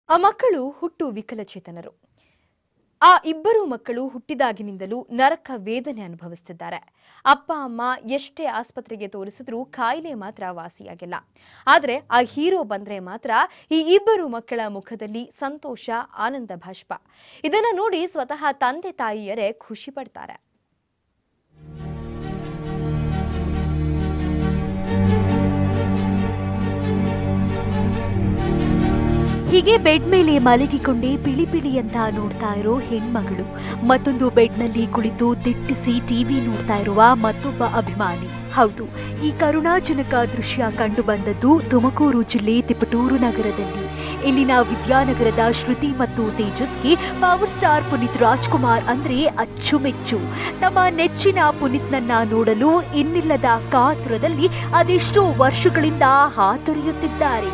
ಆ ಮಕ್ಕಳು ಹುಟ್ಟು ವಿಕಲಚೇತನರು ಆ ಇಬ್ಬರು ಮಕ್ಕಳು ಹುಟ್ಟಿದಾಗಿನಿಂದಲೂ ನರಕ ವೇದನೆ ಅನುಭವಿಸುತ್ತಿದ್ದಾರೆ ಅಪ್ಪ ಅಮ್ಮ ಎಷ್ಟೇ ಆಸ್ಪತ್ರೆಗೆ ತೋರಿಸಿದ್ರೂ ಕಾಯಿಲೆ ಮಾತ್ರ ವಾಸಿಯಾಗಿಲ್ಲ ಆದರೆ ಆ ಹೀರೋ ಬಂದ್ರೆ ಮಾತ್ರ ಈ ಇಬ್ಬರು ಮಕ್ಕಳ ಮುಖದಲ್ಲಿ ಸಂತೋಷ ಆನಂದ ಭಾಷ್ಪ ಇದನ್ನ ನೋಡಿ ಸ್ವತಃ ತಂದೆ ತಾಯಿಯರೇ ಖುಷಿ ಪಡ್ತಾರೆ ಹೀಗೆ ಬೆಡ್ ಮೇಲೆ ಮಲಗಿಕೊಂಡೇ ಪಿಳಿ ಪಿಳಿ ಅಂತ ನೋಡ್ತಾ ಇರೋ ಹೆಣ್ಮಗಳು ಮತ್ತೊಂದು ಬೆಡ್ನಲ್ಲಿ ಕುಳಿತು ದಿಟ್ಟಿಸಿ ಟಿವಿ ನೋಡ್ತಾ ಇರುವ ಮತ್ತೊಬ್ಬ ಅಭಿಮಾನಿ ಹೌದು ಈ ಕರುಣಾಜನಕ ದೃಶ್ಯ ಕಂಡು ಬಂದದ್ದು ತುಮಕೂರು ಜಿಲ್ಲೆ ತಿಪಟೂರು ನಗರದಲ್ಲಿ ಇಲ್ಲಿನ ವಿದ್ಯಾನಗರದ ಶ್ರುತಿ ಮತ್ತು ತೇಜಸ್ಗೆ ಪವರ್ ಸ್ಟಾರ್ ಪುನೀತ್ ರಾಜ್ಕುಮಾರ್ ಅಂದ್ರೆ ಅಚ್ಚುಮೆಚ್ಚು ತಮ್ಮ ನೆಚ್ಚಿನ ಪುನೀತ್ನನ್ನ ನೋಡಲು ಇನ್ನಿಲ್ಲದ ಕಾತುರದಲ್ಲಿ ಅದೆಷ್ಟೋ ವರ್ಷಗಳಿಂದ ಹಾತೊರೆಯುತ್ತಿದ್ದಾರೆ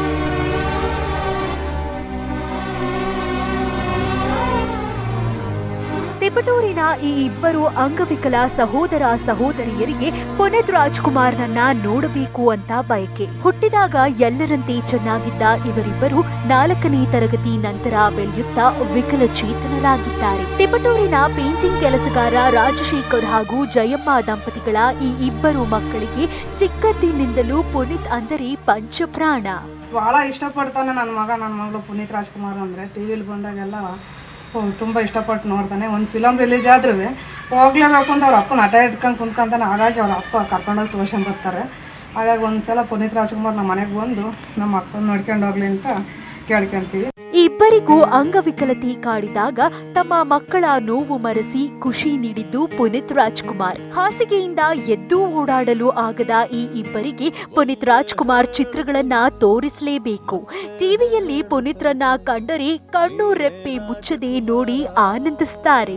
ತಿಪಟೂರಿನ ಈ ಇಬ್ಬರು ಅಂಗವಿಕಲ ಸಹೋದರ ಸಹೋದರಿಯರಿಗೆ ಪುನೀತ್ ರಾಜ್ಕುಮಾರ್ನನ್ನ ನೋಡಬೇಕು ಅಂತ ಬಯಕೆ ಹುಟ್ಟಿದಾಗ ಎಲ್ಲರಂತೆ ಚೆನ್ನಾಗಿದ್ದ ಇವರಿಬ್ಬರು ನಾಲ್ಕನೇ ತರಗತಿ ನಂತರ ಬೆಳೆಯುತ್ತಾ ವಿಕಲಚೇತನರಾಗಿದ್ದಾರೆ ತಿಪಟೂರಿನ ಪೇಂಟಿಂಗ್ ಕೆಲಸಗಾರ ರಾಜಶೇಖರ್ ಹಾಗೂ ಜಯಮ್ಮ ದಂಪತಿಗಳ ಈ ಇಬ್ಬರು ಮಕ್ಕಳಿಗೆ ಚಿಕ್ಕಂದಿನಿಂದಲೂ ಪುನೀತ್ ಅಂದರೆ ಪಂಚಪ್ರಾಣ ಭಾಳ ಇಷ್ಟಪಡ್ತಾನೆ ನನ್ನ ಮಗ ನನ್ನ ಮಗಳು ಪುನೀತ್ ರಾಜ್ಕುಮಾರ್ ಅಂದರೆ ಟಿ ವಿಲಿ ಬಂದಾಗೆಲ್ಲ ತುಂಬ ಇಷ್ಟಪಟ್ಟು ನೋಡ್ತಾನೆ ಒಂದು ಫಿಲಮ್ ರಿಲೀಸ್ ಆದ್ರೂ ಹೋಗ್ಲೇಬೇಕು ಅಂತ ಅವ್ರ ಅಪ್ಪನ ಹಠ ಇಟ್ಕೊಂಡು ಕುಂತ್ಕೊಂತಾನೆ ಹಾಗಾಗಿ ಅವ್ರ ಅಪ್ಪ ಕರ್ಕೊಂಡೋಗಿ ತೋರ್ಸ್ಕೊಂಡ್ ಬರ್ತಾರೆ ಹಾಗಾಗಿ ಒಂದು ಸಲ ಪುನೀತ್ ರಾಜ್ಕುಮಾರ್ ನಮ್ಮ ಮನೆಗೆ ಬಂದು ನಮ್ಮ ಅಪ್ಪನ ನೋಡ್ಕೊಂಡು ಹೋಗ್ಲಿ ಅಂತ ಕೇಳ್ಕೊಂತೀವಿ ಈ ಇಬ್ಬರಿಗೂ ಅಂಗವಿಕಲತೆ ಕಾಡಿದಾಗ ತಮ್ಮ ಮಕ್ಕಳ ನೋವು ಮರೆಸಿ ಖುಷಿ ನೀಡಿದ್ದು ಪುನೀತ್ ರಾಜ್ಕುಮಾರ್ ಹಾಸಿಗೆಯಿಂದ ಎದ್ದು ಓಡಾಡಲು ಆಗದ ಈ ಇಬ್ಬರಿಗೆ ಪುನೀತ್ ರಾಜ್ಕುಮಾರ್ ಚಿತ್ರಗಳನ್ನ ತೋರಿಸಲೇಬೇಕು ಟಿವಿಯಲ್ಲಿ ಪುನೀತ್ರನ್ನ ಕಂಡರೆ ಕಣ್ಣು ರೆಪ್ಪೆ ಮುಚ್ಚದೆ ನೋಡಿ ಆನಂದಿಸ್ತಾರೆ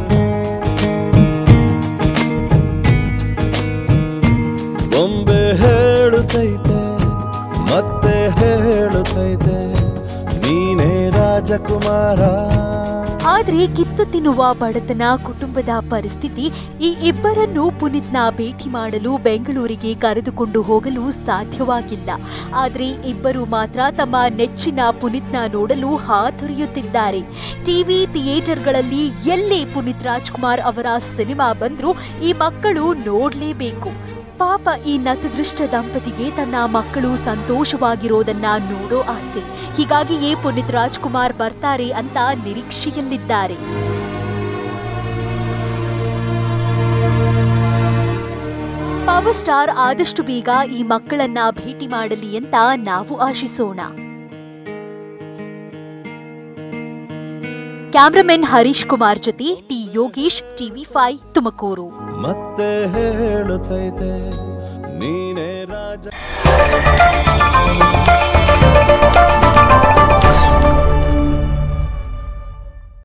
ಬೊಂಬೆ ಹೇಳುತ್ತೈತೆ ಮತ್ತೆ ಹೇಳುತ್ತೈತೆ ನೀನೇ ರಾಜಕುಮಾರ ಆದ್ರೆ ಕಿತ್ತು ತಿನ್ನುವ ಬಡತನ ಕುಟುಂಬದ ಪರಿಸ್ಥಿತಿ ಈ ಇಬ್ಬರನ್ನು ಪುನೀತ್ನ ಭೇಟಿ ಮಾಡಲು ಬೆಂಗಳೂರಿಗೆ ಕರೆದುಕೊಂಡು ಹೋಗಲು ಸಾಧ್ಯವಾಗಿಲ್ಲ ಆದ್ರೆ ಇಬ್ಬರು ಮಾತ್ರ ತಮ್ಮ ನೆಚ್ಚಿನ ಪುನೀತ್ನ ನೋಡಲು ಹಾತೊರೆಯುತ್ತಿದ್ದಾರೆ ಟಿವಿ ಥಿಯೇಟರ್ಗಳಲ್ಲಿ ಎಲ್ಲೇ ಪುನೀತ್ ರಾಜ್ಕುಮಾರ್ ಅವರ ಸಿನಿಮಾ ಬಂದ್ರೂ ಈ ಮಕ್ಕಳು ನೋಡ್ಲೇಬೇಕು ಪಾಪ ಈ ನತದೃಷ್ಟ ದಂಪತಿಗೆ ತನ್ನ ಮಕ್ಕಳು ಸಂತೋಷವಾಗಿರೋದನ್ನ ನೋಡೋ ಆಸೆ ಹೀಗಾಗಿಯೇ ಪುನೀತ್ ರಾಜ್ಕುಮಾರ್ ಬರ್ತಾರೆ ಅಂತ ನಿರೀಕ್ಷೆಯಲ್ಲಿದ್ದಾರೆ ಪವರ್ ಸ್ಟಾರ್ ಆದಷ್ಟು ಬೇಗ ಈ ಮಕ್ಕಳನ್ನ ಭೇಟಿ ಮಾಡಲಿ ಅಂತ ನಾವು ಆಶಿಸೋಣ ಕ್ಯಾಮ್ರಾಮನ್ ಹರೀಶ್ ಕುಮಾರ್ ಜೊತೆ T Yogish TV five Tumakuru ಮತ್ತೆ ಹೇಳುತ್ತೈತೆ ನೀನೇ ರಾಜ